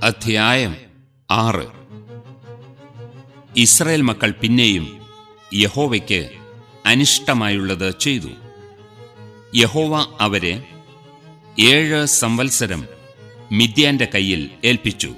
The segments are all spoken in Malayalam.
അധ്യായം ആറ് ഇസ്രായേൽ മക്കൾ പിന്നെയും യഹോവയ്ക്ക് അനിഷ്ടമായുള്ളത് ചെയ്തു യഹോവ അവരെ ഏഴ് സംവത്സരം മിദ്യാന്റെ കയ്യിൽ ഏൽപ്പിച്ചു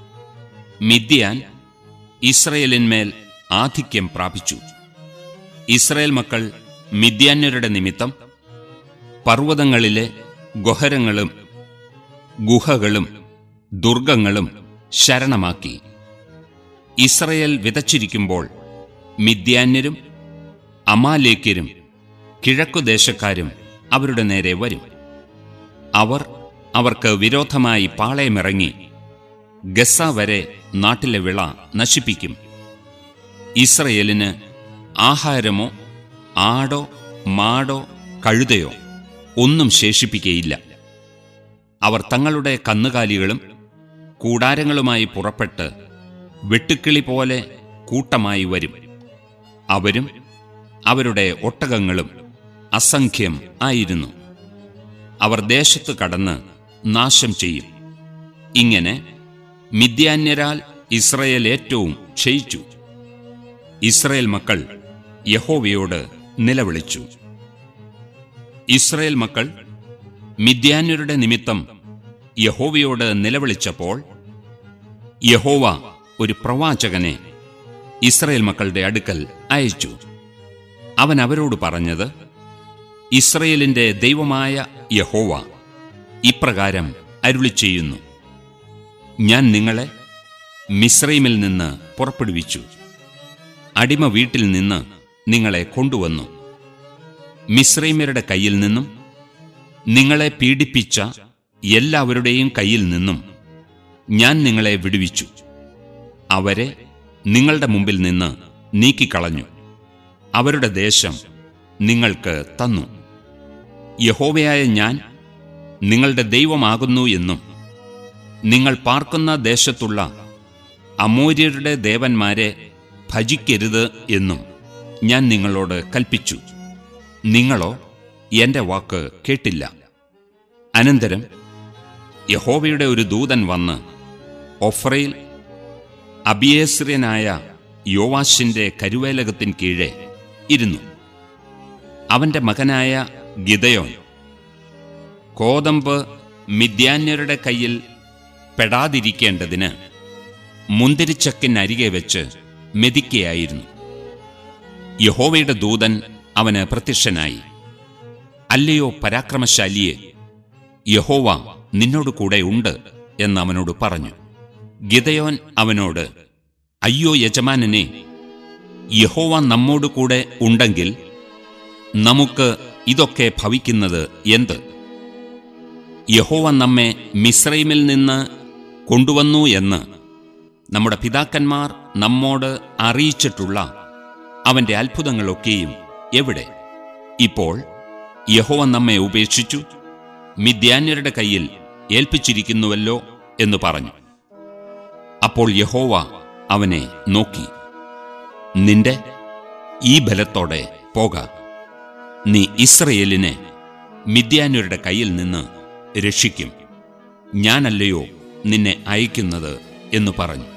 മിദ്യാൻ ഇസ്രയേലിന്മേൽ ആധിക്യം പ്രാപിച്ചു ഇസ്രായേൽ മക്കൾ മിദ്യാന്യരുടെ നിമിത്തം പർവ്വതങ്ങളിലെ ഗുഹരങ്ങളും ഗുഹകളും ദുർഗങ്ങളും ശരണമാക്കി ഇസ്രയേൽ വിതച്ചിരിക്കുമ്പോൾ മിദ്യാന്യരും അമാലേക്യരും കിഴക്കുദേശക്കാരും അവരുടെ നേരെ വരും അവർ അവർക്ക് വിരോധമായി പാളയമിറങ്ങി ഗസ വരെ നാട്ടിലെ വിള നശിപ്പിക്കും ഇസ്രയേലിന് ആഹാരമോ ആടോ മാടോ കഴുതയോ ഒന്നും ശേഷിപ്പിക്കയില്ല അവർ തങ്ങളുടെ കന്നുകാലികളും കൂടാരങ്ങളുമായി പുറപ്പെട്ട് വെട്ടുക്കിളി പോലെ കൂട്ടമായി വരും അവരും അവരുടെ ഒട്ടകങ്ങളും അസംഖ്യം ആയിരുന്നു അവർ ദേശത്ത് കടന്ന് നാശം ചെയ്യും ഇങ്ങനെ മിദ്യാന്യരാൽ ഇസ്രയേൽ ഏറ്റവും ക്ഷയിച്ചു ഇസ്രയേൽ മക്കൾ യഹോവയോട് നിലവിളിച്ചു ഇസ്രയേൽ മക്കൾ മിദ്യാന്യരുടെ നിമിത്തം യഹോവയോട് നിലവിളിച്ചപ്പോൾ യഹോവ ഒരു പ്രവാചകനെ ഇസ്രയേൽ മക്കളുടെ അടുക്കൽ അയച്ചു അവൻ അവരോട് പറഞ്ഞത് ഇസ്രയേലിന്റെ ദൈവമായ യഹോവ ഇപ്രകാരം അരുളി ചെയ്യുന്നു ഞാൻ നിങ്ങളെ മിശ്രൈമിൽ നിന്ന് പുറപ്പെടുവിച്ചു അടിമ വീട്ടിൽ നിന്ന് നിങ്ങളെ കൊണ്ടുവന്നു മിശ്രൈമ്യരുടെ കയ്യിൽ നിന്നും നിങ്ങളെ പീഡിപ്പിച്ച എല്ലാവരുടെയും കയ്യിൽ നിന്നും ഞാൻ നിങ്ങളെ വിടുവിച്ചു അവരെ നിങ്ങളുടെ മുമ്പിൽ നിന്ന് നീക്കിക്കളഞ്ഞു അവരുടെ ദേശം നിങ്ങൾക്ക് തന്നു യഹോവയായ ഞാൻ നിങ്ങളുടെ ദൈവമാകുന്നു എന്നും നിങ്ങൾ പാർക്കുന്ന ദേശത്തുള്ള അമൂര്യരുടെ ദേവന്മാരെ ഭജിക്കരുത് എന്നും ഞാൻ നിങ്ങളോട് കൽപ്പിച്ചു നിങ്ങളോ എന്റെ വാക്ക് കേട്ടില്ല അനന്തരം യഹോവയുടെ ഒരു ദൂതൻ വന്ന് ഒഫ്രയിൽ അബിയേസ്രിയനായ യോവാശിന്റെ കരുവേലകത്തിൻ കീഴെ ഇരുന്നു അവന്റെ മകനായ ഗിതയോൻ കോതമ്പ് മിദ്യാന്യരുടെ കയ്യിൽ പെടാതിരിക്കേണ്ടതിന് മുന്തിരിച്ചക്കിനരികെ വെച്ച് മെതിക്കയായിരുന്നു യഹോവയുടെ ദൂതൻ അവന് പ്രത്യക്ഷനായി അല്ലയോ പരാക്രമശാലിയെ യഹോവ നിന്നോട് കൂടെ ഉണ്ട് എന്ന് അവനോട് പറഞ്ഞു ഗിതയോൻ അവനോട് അയ്യോ യജമാനനെ യഹോവ നമ്മോട് കൂടെ ഉണ്ടെങ്കിൽ നമുക്ക് ഇതൊക്കെ ഭവിക്കുന്നത് എന്ത് യഹോവ നമ്മെ മിശ്രൈമിൽ നിന്ന് കൊണ്ടുവന്നു എന്ന് നമ്മുടെ പിതാക്കന്മാർ നമ്മോട് അറിയിച്ചിട്ടുള്ള അവന്റെ അത്ഭുതങ്ങളൊക്കെയും എവിടെ ഇപ്പോൾ യഹോവ നമ്മെ ഉപേക്ഷിച്ചു മിദ്യാന്യരുടെ കയ്യിൽ ഏൽപ്പിച്ചിരിക്കുന്നുവല്ലോ എന്ന് പറഞ്ഞു അപ്പോൾ യഹോവ അവനെ നോക്കി നിന്റെ ഈ ബലത്തോടെ പോക നീ ഇസ്രയേലിനെ മിദ്യാന്യരുടെ കയ്യിൽ നിന്ന് രക്ഷിക്കും ഞാനല്ലയോ നിന്നെ അയക്കുന്നത് എന്ന് പറഞ്ഞു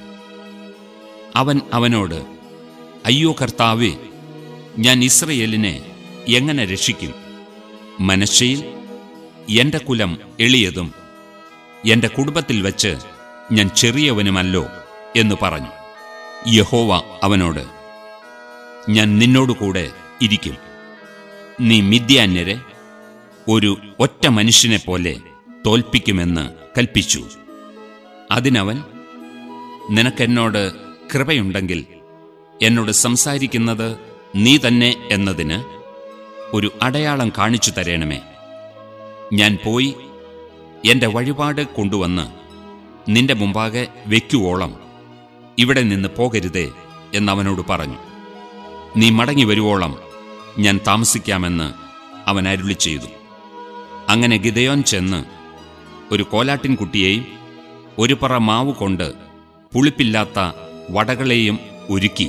അവൻ അവനോട് അയ്യോ കർത്താവേ ഞാൻ ഇസ്രയേലിനെ എങ്ങനെ രക്ഷിക്കും മനശ്ശയിൽ എന്റെ കുലം എളിയതും എന്റെ കുടുംബത്തിൽ വെച്ച് ഞാൻ ചെറിയവനുമല്ലോ എന്ന് പറഞ്ഞു യഹോവ അവനോട് ഞാൻ നിന്നോടുകൂടെ ഇരിക്കും നീ മിദ്യാന്യരെ ഒരു ഒറ്റ മനുഷ്യനെ പോലെ തോൽപ്പിക്കുമെന്ന് കൽപ്പിച്ചു അതിനവൻ നിനക്കെന്നോട് കൃപയുണ്ടെങ്കിൽ എന്നോട് സംസാരിക്കുന്നത് നീ തന്നെ എന്നതിന് ഒരു അടയാളം കാണിച്ചു തരേണമേ ഞാൻ പോയി എന്റെ വഴിപാട് കൊണ്ടുവന്ന് നിന്റെ മുമ്പാകെ വയ്ക്കുവോളം ഇവിടെ നിന്ന് പോകരുതേ എന്നവനോട് പറഞ്ഞു നീ മടങ്ങി വരുവോളം ഞാൻ താമസിക്കാമെന്ന് അവൻ അരുളി ചെയ്തു അങ്ങനെ ഗിതയോൻ ചെന്ന് ഒരു കോലാട്ടിൻകുട്ടിയെയും ഒരു പറ മാവ് കൊണ്ട് പുളിപ്പില്ലാത്ത വടകളെയും ഒരുക്കി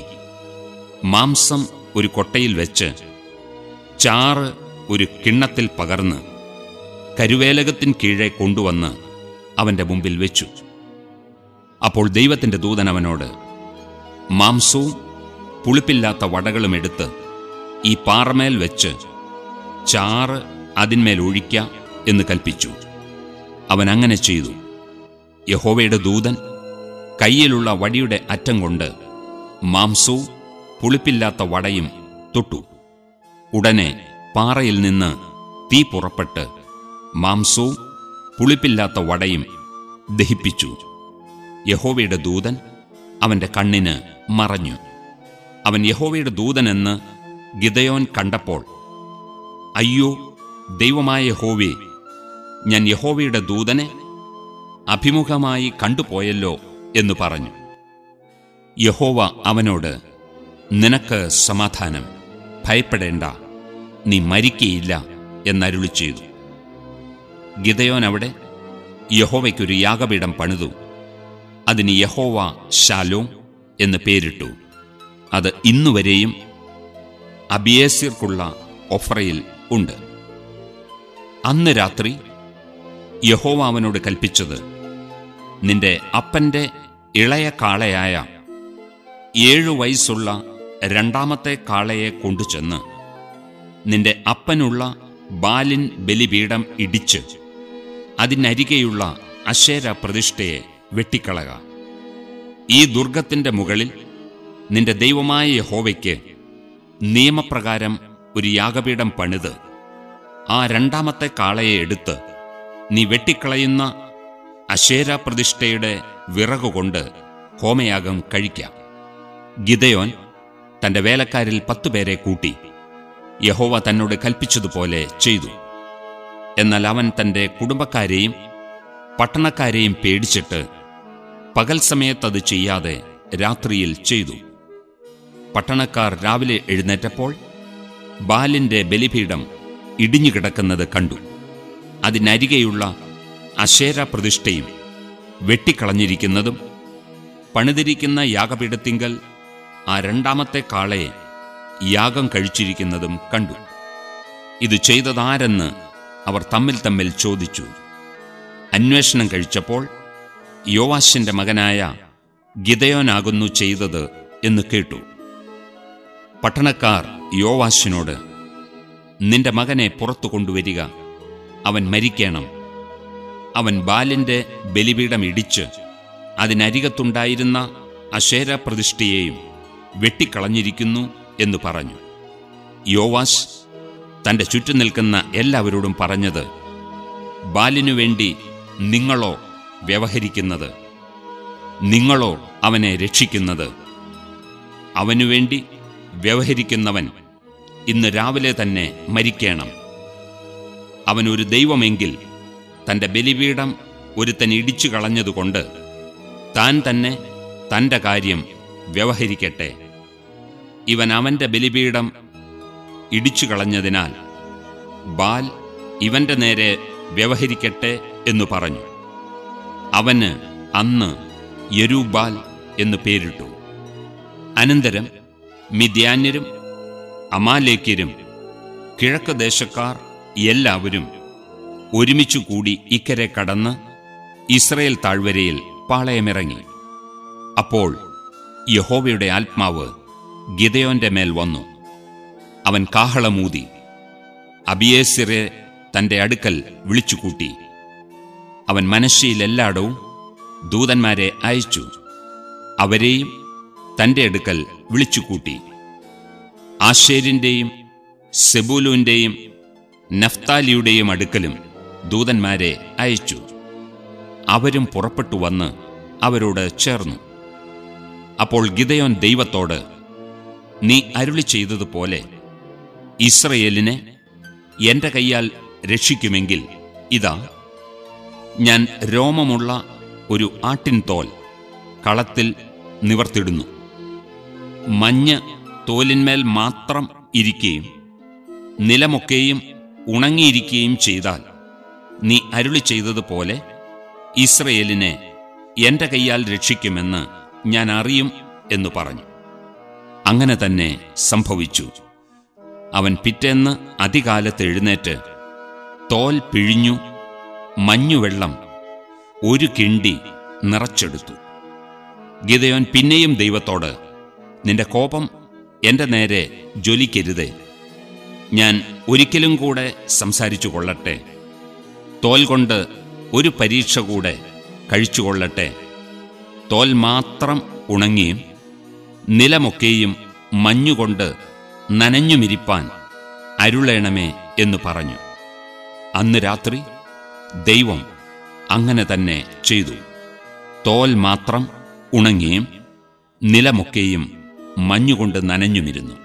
മാംസം ഒരു കൊട്ടയിൽ വെച്ച് ചാറ് ഒരു കിണ്ണത്തിൽ പകർന്ന് കരുവേലകത്തിൻ കീഴെ കൊണ്ടുവന്ന് അവന്റെ മുമ്പിൽ വെച്ചു അപ്പോൾ ദൈവത്തിന്റെ ദൂതൻ അവനോട് മാംസവും പുളിപ്പില്ലാത്ത വടകളും എടുത്ത് ഈ പാറമേൽ വെച്ച് ചാറ് അതിന്മേൽ ഒഴിക്ക എന്ന് കൽപ്പിച്ചു അവൻ അങ്ങനെ ചെയ്തു യഹോവയുടെ ദൂതൻ കയ്യിലുള്ള വടിയുടെ അറ്റം കൊണ്ട് മാംസവും പുളിപ്പില്ലാത്ത വടയും തൊട്ടു ഉടനെ പാറയിൽ നിന്ന് തീ പുറപ്പെട്ട് മാംസവും പുളിപ്പില്ലാത്ത വടയും ദഹിപ്പിച്ചു യഹോവയുടെ ദൂതൻ അവന്റെ കണ്ണിന് മറഞ്ഞു അവൻ യഹോവയുടെ ദൂതനെന്ന് ഗിദയോൻ കണ്ടപ്പോൾ അയ്യോ ദൈവമായ യഹോവേ ഞാൻ യഹോവയുടെ ദൂതനെ അഭിമുഖമായി കണ്ടുപോയല്ലോ എന്ന് പറഞ്ഞു യഹോവ അവനോട് നിനക്ക് സമാധാനം ഭയപ്പെടേണ്ട നീ മരിക്കയില്ല എന്നരുളി ചെയ്തു ഗിതയോൻ അവിടെ യഹോവയ്ക്കൊരു യാഗപീഠം പണിതു അതിന് യഹോവ ശാലോം എന്ന് പേരിട്ടു അത് ഇന്നുവരെയും അബിയേസിർക്കുള്ള ഒഫ്രയിൽ ഉണ്ട് അന്ന് രാത്രി യഹോവ അവനോട് കൽപ്പിച്ചത് നിന്റെ അപ്പന്റെ ഇളയ കാളയായ ഏഴു വയസ്സുള്ള രണ്ടാമത്തെ കാളയെ കൊണ്ടുചെന്ന് നിന്റെ അപ്പനുള്ള ബാലിൻ ബലിപീഠം ഇടിച്ച് അതിനരികെയുള്ള അശേര പ്രതിഷ്ഠയെ വെട്ടിക്കളക ഈ ദുർഗത്തിന്റെ മുകളിൽ നിന്റെ ദൈവമായ യഹോവയ്ക്ക് നിയമപ്രകാരം ഒരു യാഗപീഠം പണിത് ആ രണ്ടാമത്തെ കാളയെ എടുത്ത് നീ വെട്ടിക്കളയുന്ന അശേര പ്രതിഷ്ഠയുടെ വിറകുകൊണ്ട് ഹോമയാഗം കഴിക്കാം ഗിദയോൻ തന്റെ വേലക്കാരിൽ പത്തുപേരെ കൂട്ടി യഹോവ തന്നോട് കൽപ്പിച്ചതുപോലെ ചെയ്തു എന്നാൽ അവൻ തന്റെ കുടുംബക്കാരെയും പട്ടണക്കാരെയും പേടിച്ചിട്ട് പകൽ സമയത്തത് ചെയ്യാതെ രാത്രിയിൽ ചെയ്തു പട്ടണക്കാർ രാവിലെ എഴുന്നേറ്റപ്പോൾ ബാലിന്റെ ബലിപീഠം ഇടിഞ്ഞുകിടക്കുന്നത് കണ്ടു അതിനരികെയുള്ള അശേര പ്രതിഷ്ഠയും വെട്ടിക്കളഞ്ഞിരിക്കുന്നതും പണിതിരിക്കുന്ന യാഗപീഠത്തിങ്കൽ ആ രണ്ടാമത്തെ കാളയെ യാഗം കഴിച്ചിരിക്കുന്നതും കണ്ടു ഇത് ചെയ്തതാരെന്ന് അവർ തമ്മിൽ തമ്മിൽ ചോദിച്ചു അന്വേഷണം കഴിച്ചപ്പോൾ യോവാശിന്റെ മകനായ ഗിതയോനാകുന്നു ചെയ്തത് എന്ന് കേട്ടു പട്ടണക്കാർ യോവാശിനോട് നിന്റെ മകനെ പുറത്തു കൊണ്ടുവരിക അവൻ മരിക്കണം അവൻ ബാലിന്റെ ബലിപീഠം ഇടിച്ച് അതിനരികത്തുണ്ടായിരുന്ന അശേര പ്രതിഷ്ഠയെയും വെട്ടിക്കളഞ്ഞിരിക്കുന്നു എന്ന് പറഞ്ഞു യോവാശ് തന്റെ ചുറ്റും നിൽക്കുന്ന എല്ലാവരോടും പറഞ്ഞത് ബാലിനു വേണ്ടി നിങ്ങളോ വ്യവഹരിക്കുന്നത് നിങ്ങളോ അവനെ രക്ഷിക്കുന്നത് അവനുവേണ്ടി വ്യവഹരിക്കുന്നവൻ ഇന്ന് രാവിലെ തന്നെ മരിക്കണം അവൻ ഒരു ദൈവമെങ്കിൽ തന്റെ ബലിപീഠം ഒരുത്തൻ ഇടിച്ചു കളഞ്ഞതുകൊണ്ട് താൻ തന്നെ തന്റെ കാര്യം വ്യവഹരിക്കട്ടെ ഇവൻ അവന്റെ ബലിപീഠം ഇടിച്ചു കളഞ്ഞതിനാൽ ബാൽ ഇവന്റെ നേരെ വ്യവഹരിക്കട്ടെ എന്നു പറഞ്ഞു അവന് അന്ന് യരൂബാൽ എന്നു പേരിട്ടു അനന്തരം മിദ്യാന്യരും അമാലേക്യരും കിഴക്ക് ദേശക്കാർ എല്ലാവരും ഒരുമിച്ചു കൂടി ഇക്കരെ കടന്ന് ഇസ്രയേൽ താഴ്വരയിൽ പാളയമിറങ്ങി അപ്പോൾ യഹോവയുടെ ആത്മാവ് ഗിദയോന്റെ മേൽ വന്നു അവൻ കാഹളമൂതി അബിയേസിറെ തന്റെ അടുക്കൽ വിളിച്ചുകൂട്ടി അവൻ മനശ്ശയിലെല്ലായിടവും ദൂതന്മാരെ അയച്ചു അവരെയും തന്റെ അടുക്കൽ വിളിച്ചുകൂട്ടി ആശേരിന്റെയും സെബൂലുവിന്റെയും നഫ്താലിയുടെയും അടുക്കലും ദൂതന്മാരെ അയച്ചു അവരും പുറപ്പെട്ടു വന്ന് അവരോട് ചേർന്നു അപ്പോൾ ഗിദയോൻ ദൈവത്തോട് നീ അരുളി ചെയ്തതുപോലെ ഇസ്രയേലിനെ എന്റെ കൈയാൽ രക്ഷിക്കുമെങ്കിൽ ഇതാ ഞാൻ രോമമുള്ള ഒരു ആട്ടിൻ തോൽ കളത്തിൽ നിവർത്തിടുന്നു മഞ്ഞ് തോലിന്മേൽ മാത്രം ഇരിക്കുകയും നിലമൊക്കെയും ഉണങ്ങിയിരിക്കുകയും ചെയ്താൽ നീ അരുളി ചെയ്തതുപോലെ ഇസ്രയേലിനെ എന്റെ കൈയാൽ രക്ഷിക്കുമെന്ന് ഞാൻ അറിയും എന്ന് പറഞ്ഞു അങ്ങനെ തന്നെ സംഭവിച്ചു അവൻ പിറ്റേന്ന് അതികാലത്ത് എഴുന്നേറ്റ് തോൽ പിഴിഞ്ഞു മഞ്ഞുവെള്ളം ഒരു കിണ്ടി നിറച്ചെടുത്തു ഗിതയോൻ പിന്നെയും ദൈവത്തോട് നിന്റെ കോപം എൻ്റെ നേരെ ജ്വലിക്കരുതേ ഞാൻ ഒരിക്കലും കൂടെ സംസാരിച്ചു കൊള്ളട്ടെ തോൽ കൊണ്ട് ഒരു പരീക്ഷ കൂടെ കഴിച്ചുകൊള്ളട്ടെ തോൽ മാത്രം ഉണങ്ങിയും നിലമൊക്കെയും മഞ്ഞുകൊണ്ട് നനഞ്ഞുമിരിപ്പാൻ അരുളേണമേ എന്ന് പറഞ്ഞു അന്ന് രാത്രി ദൈവം അങ്ങനെ തന്നെ ചെയ്തു തോൽ മാത്രം ഉണങ്ങിയും നിലമൊക്കെയും മഞ്ഞുകൊണ്ട് നനഞ്ഞുമിരുന്നു